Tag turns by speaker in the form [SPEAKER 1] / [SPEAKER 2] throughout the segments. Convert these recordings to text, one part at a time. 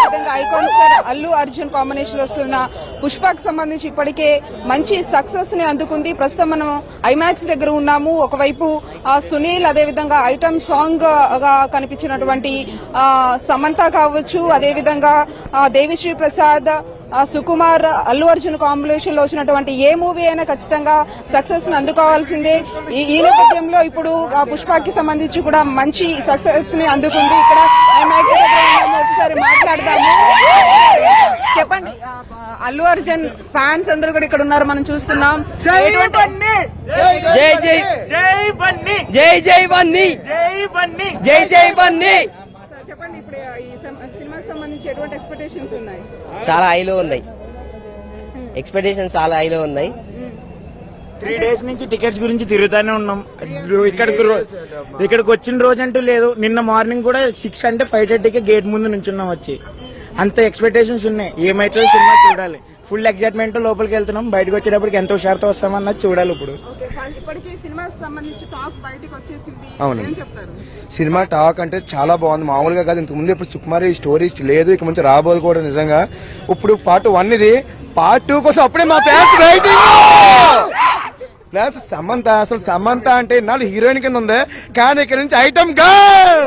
[SPEAKER 1] అదేవిధంగా icon star Allu Arjun combination లో వస్తున్న పుష్పకి సంబంధించి ఇప్పటికే మంచి సక్సెస్ ని అందుకుంది ప్రస్తుతం మనం ఐమాక్స్ దగ్గర ఉన్నాము ఒకవైపు ఆ, సునీల్ అదేవిధంగా ఐటమ్ సాంగ్ గా కనిపించినటువంటి ఆ, సమంత కావచ్చు అదేవిధంగా ఆ, దేవిశ్రీ ప్రసాద్ ఆ, సుకుమార్ అల్లు అర్జున్ కాంబినేషన్ లో వచ్చినటువంటి ఏ మూవీ అయినా ఖచ్చితంగా సక్సెస్ ని అందుకోవాల్సిందే ఈ ఈ నేపథ్యంలో ఇప్పుడు ఆ, పుష్పకి సంబంధించి కూడా మంచి సక్సెస్ ని అందుకుంది ఇక్కడ ఐమాక్స్ దగ్గర ఉన్నాము. ఒకసారి మాట్లాడదాము చెప్పండి ఆ, అల్లు అర్జున్ ఫ్యాన్స్ అందరూ కూడా ఇక్కడ ఉన్నారు మనం చూస్తున్నాం ఎటువంటి-
[SPEAKER 2] జై జై
[SPEAKER 3] జై బన్నీ
[SPEAKER 2] జై జై బన్నీ
[SPEAKER 3] జై బన్నీ
[SPEAKER 2] జై జై బన్నీ
[SPEAKER 1] సార్, చెప్పండి ఇప్పుడు ఈ సం- సినిమాకి సంబంధించి ఎటువంటి ఎక్స్పెక్టేషన్స్ ఉన్నాయి
[SPEAKER 2] చాలా హైలో ఉన్నాయి ఎక్స్పెక్టేషన్ చాలా హైలో ఉన్నాయి
[SPEAKER 3] త్రీ డేస్ నుంచి టికెట్స్ గురించి తిరుగుతానే ఉన్నాం ఇక్కడికి రో- ఇక్కడికి వచ్చిన రోజు అంటూ లేదు నిన్న మార్నింగ్ కూడా సిక్స్ అంటే ఫైవ్ థర్టీకి గేట్ ముందు నుంచున్నాం వచ్చి అంత ఎక్స్పెక్టేషన్స్ ఉన్నాయి ఏమైతే సినిమా చూడాలి ఫుల్ ఎక్సైట్మెంట్ లోపలికి వెళ్తున్నాం బయటకు వచ్చేటప్పటికి ఎంత హుషారుతో వస్తామన్నది చూడాలి ఇప్పుడు
[SPEAKER 1] ఓకే ఫా- ఇప్పటికీ సినిమాకి సంబంధించి టాక్ బయటకు వచ్చేసింది
[SPEAKER 4] అవును.
[SPEAKER 1] ఏం చెప్తారు
[SPEAKER 4] సినిమా టాక్ అంటే చాలా బాగుంది మామూలుగా కాదు ఇంతకు ముందు ఇప్పుడు సుకుమారి స్టోరీస్ లేదు ఇక ముందు రాబోదు కూడా నిజంగా ఇప్పుడు పార్ట్ వన్ ఇది పార్ట్ టూ కోసం అప్పుడే మా ఫ్యాన్స్ వెయిటింగ్ ప్లస్ సమంత అసలు సమంత అంటే నాలుగు హీరోయిన్ కింద ఉంది కానీ ఇక్కడ నుంచి ఐటమ్ గర్ల్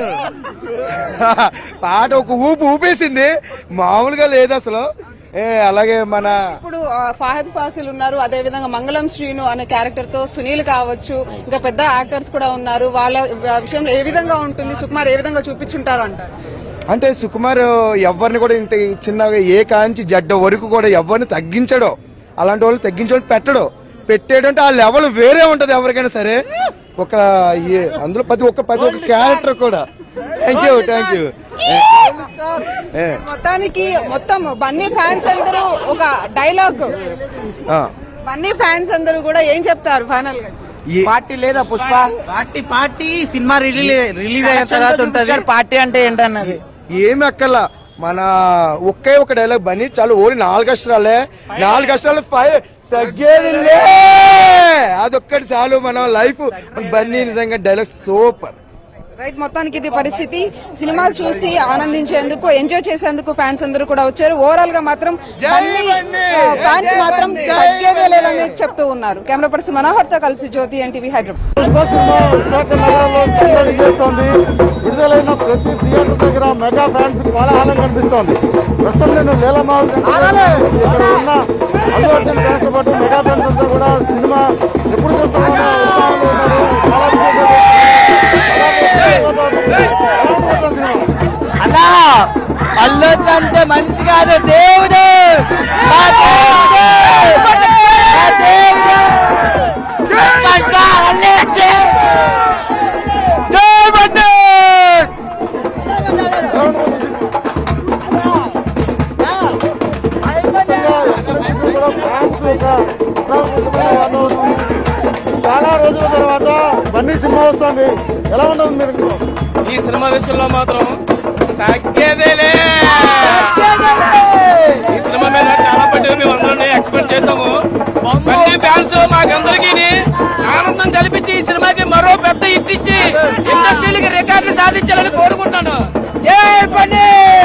[SPEAKER 4] పాట ఒక ఊపు ఊపేసింది మామూలుగా లేదు అసలు ఏ అలాగే మన
[SPEAKER 1] ఇప్పుడు ఆ, ఫాహద్ ఫాసిల్ ఉన్నారు అదే విధంగా మంగళం శ్రీను అనే క్యారెక్టర్ తో సునీల్ కావచ్చు ఇంకా పెద్ద యాక్టర్స్ కూడా ఉన్నారు వాళ్ళ విషయంలో ఏ విధంగా ఉంటుంది సుకుమార్ ఏ విధంగా చూపించుంటారు అంటారు
[SPEAKER 4] అంటే సుకుమార్ ఎవరిని కూడా ఇంత చిన్నగా ఏ కాంచి జడ్డ వరకు కూడా ఎవరిని తగ్గించడో అలాంటి వాళ్ళు తగ్గించడం పెట్టడు పెట్టేటంటే ఆ లెవెల్ వేరే ఉంటది ఎవరికైనా సరే ఒక ఏ- అందులో ప్రతి ఒక్క ప్రతి ఒక్క క్యారెక్టర్ కూడా థ్యాంక్ యూ థ్యాంక్ యూ
[SPEAKER 1] మొత్తానికి మొత్తం బన్నీ ఫ్యాన్స్ అందరూ ఒక డైలాగ్ బన్నీ ఫ్యాన్స్ అందరూ కూడా ఏం చెప్తారు ఫైనల్ గా
[SPEAKER 3] పార్టీ లేదా Pushpa
[SPEAKER 5] party party cinema release release అయిన తర్వాత ఉంటది
[SPEAKER 3] పార్టీ అంటే ఏంటన్నది
[SPEAKER 4] ఏమి అక్కర్లా మన ఒకే ఒక డైలాగ్ బని చాలు ఓడి నాలుగు అక్షరాలే నాలుగు అక్షరాలు ఫైవ్ తగ్గేది లే అదొక్కటి చాలు మన లైఫ్ బన్నీ నిజంగా డైలాగ్ సూపర్
[SPEAKER 1] రైట్ మొత్తానికి ఇది పరిస్థితి సినిమా చూసి ఆనందించేందుకు ఎంజాయ్ చేసేందుకు ఫ్యాన్స్ అందరూ కూడా వచ్చారు ఓవరాల్ గా మాత్రం బన్నీ ఫ్యాన్స్ మాత్రం తగ్గేదే లేదని చెప్తూ ఉన్నారు కెమెరా పర్సన్ మనోహర్ తో కలిసి జ్యోతి ఎన్టీవీ హైదరాబాద్
[SPEAKER 6] పుష్ప సినిమా విశాఖ నగరంలో సందడి చేస్తోంది విడుదలైన ప్రతి థియేటర్ దగ్గర మెగా ఫ్యాన్స్ కోలాహలం కనిపిస్తోంది ప్రస్తుతం నేను లీలమాల్ ఇక్కడ ఉన్న అల్లు అర్జున్ ఫ్యాన్స్ తో పాటు మెగా ఫ్యాన్స్ అంతా కూడా సినిమా ఎప్పుడు చూస్తామని ఉత్సాహంలో ఉన్నారు చాలా విశేషాలు. ఎలా ఉండబోతోంది సినిమా
[SPEAKER 2] అలా అల్లు అంటే మనిషి కాదు దేవుడు మా దేవుడు! మా దేవుడు! Super star Allu Arjun! జై బన్నీ!
[SPEAKER 6] నిజంగా ఎక్కడ చూసినా కూడా ఫ్యాన్స్ యొక్క ఉత్సాహపూరితమైన వాతావరణం చాలా రోజుల తర్వాత బన్నీ సినిమా వస్తుంది ఎలా ఉండదు మీరు
[SPEAKER 2] ఈ సినిమా విషయంలో మాత్రం తగ్గేదేలే ఈ సినిమా మీద చాలా పట్టిన మేము అందరం ఎక్స్పెక్ట్ చేసాము అన్ని ఫ్యాన్స్ మాకందరికి ఆనందం కల్పించి ఈ సినిమాకి మరో పెద్ద హిట్ ఇచ్చి ఇండస్ట్రీలకి రికార్డులు సాధించాలని కోరుకుంటున్నాను జై పని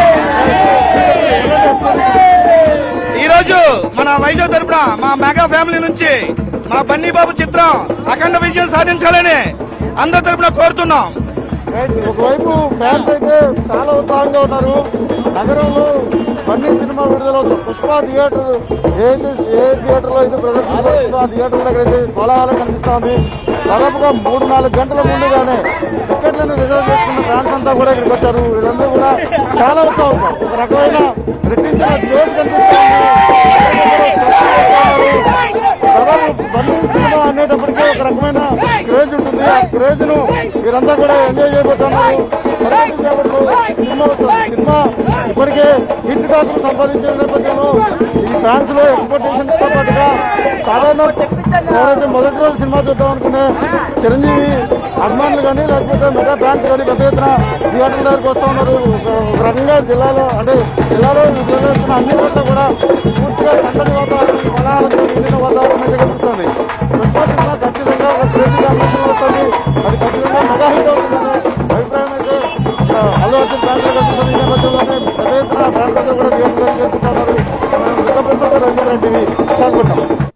[SPEAKER 3] ఈ రోజు మన వైజాగ్ తరపున మా మెగా ఫ్యామిలీ నుంచి మా బన్నీ బాబు చిత్రం అఖండ విజయం సాధించాలని అందరి తరపున కోరుతున్నాం
[SPEAKER 6] రైట్. ఒకవైపు ఫ్యాన్స్ అయితే చాలా ఉత్సాహంగా ఉన్నారు నగరంలో బన్నీ సినిమా విడుదల అవుతుంది. పుష్ప థియేటర్ ఏదైతే ఏ థియేటర్ లో అయితే ప్రదర్శించబడుతుందో ఆ థియేటర్ దగ్గర అయితే కోలాహలం కనిపిస్తోంది దాదాపుగా మూడు నాలుగు గంటల ముందుగానే టికెట్లను రిజర్వ్ చేసుకున్న ఫ్యాన్స్ అంతా కూడా ఇక్కడికి వచ్చారు వీళ్ళందరూ కూడా చాలా ఉత్సాహంగా ఒక రకమైన రెట్టించిన జోష్ కనిపిస్తోంది అందరూ కూడా స్టెప్పులు వేస్తున్నారు. దాదాపు బన్నీ సినిమా అనేటప్పటికీ ఒక రకమైన క్రేజ్ ఉంటుంది ఆ క్రేజ్ ను మీరంతా కూడా ఎంజాయ్ చేయబోతున్నారు మరికొద్ది సేపట్లో సినిమా వస్తుంది సినిమా ఇప్పటికే హిట్ టాక్ సంపాదించిన నేపథ్యంలో ఈ ఫ్యాన్స్ లో ఎక్స్పెక్టేషన్ తో పాటుగా సాధారణ ఎవరైతే మొదటి రోజు సినిమా చూద్దాం అనుకునే చిరంజీవి అభిమానులు కానీ లేకపోతే మెగా ఫ్యాన్స్ కానీ పెద్ద ఎత్తున థియేటర్ల దగ్గరికి వస్తూ ఉన్నారు ఒక- ఒక రకంగా జిల్లాలో అంటే జిల్లాలో విడుదలవుతున్న అన్ని చోట్ల కూడా పూర్తిగా సందడి వాతావరణం కోలాహలంతో నిండిన వాతావరణం అయితే కనిపిస్తుంది పుష్ప సినిమా ఖచ్చితంగా ఒక క్రేజీ కాంబినేషన్ వస్తుంది అది ఖచ్చితంగా మెగా హిట్ అవుతుందని అభిప్రాయం అయితే ఆ, అల్లు అర్జున్ ఫ్యాన్స్ కనిపిస్తుంది ఈ నేపథ్యంలోనే పెద్ద ఎత్తున ఫ్యాన్స్ అందరూ కూడా థియేటర్ దగ్గర చేరుకుంటున్నారు మనం దుర్గాప్రసాద్ రవీంద్ర టీవీ విశాఖపట్నం